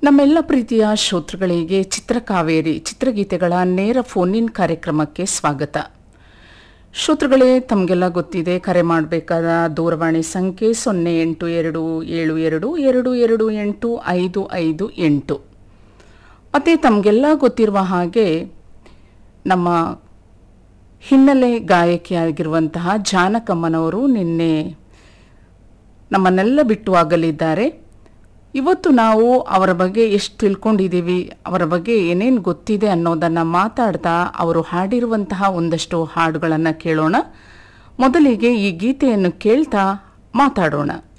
ನಮ್ಮೆಲ್ಲ ಪ್ರೀತಿಯ ಶ್ರೋತೃಗಳಿಗೆ ಚಿತ್ರಕಾವೇರಿ ಚಿತ್ರಗೀತೆಗಳ ನೇರ ಫೋನ್ ಇನ್ ಕಾರ್ಯಕ್ರಮಕ್ಕೆ ಸ್ವಾಗತ ಶ್ರೋತೃಗಳೇ ತಮಗೆಲ್ಲ ಗೊತ್ತಿದೆ ಕರೆ ಮಾಡಬೇಕಾದ ದೂರವಾಣಿ ಸಂಖ್ಯೆ ಸೊನ್ನೆ ಎಂಟು ಎರಡು ಏಳು ಎರಡು ಎರಡು ಎರಡು ಎಂಟು ಐದು ಐದು ಎಂಟು ಮತ್ತು ತಮಗೆಲ್ಲ ಗೊತ್ತಿರುವ ಹಾಗೆ ನಮ್ಮ ಹಿನ್ನೆಲೆ ಗಾಯಕಿಯಾಗಿರುವಂತಹ ಜಾನಕಮ್ಮನವರು ನಿನ್ನೆ ನಮ್ಮನ್ನೆಲ್ಲ ಬಿಟ್ಟು ಆಗಲಿದ್ದಾರೆ ಇವತ್ತು ನಾವು ಅವರ ಬಗ್ಗೆ ಎಷ್ಟು ತಿಳ್ಕೊಂಡಿದ್ದೀವಿ ಅವರ ಬಗ್ಗೆ ಏನೇನು ಗೊತ್ತಿದೆ ಅನ್ನೋದನ್ನು ಮಾತಾಡ್ತಾ ಅವರು ಹಾಡಿರುವಂತಹ ಒಂದಷ್ಟು ಹಾಡುಗಳನ್ನು ಕೇಳೋಣ ಮೊದಲಿಗೆ ಈ ಗೀತೆಯನ್ನು ಕೇಳ್ತಾ ಮಾತಾಡೋಣ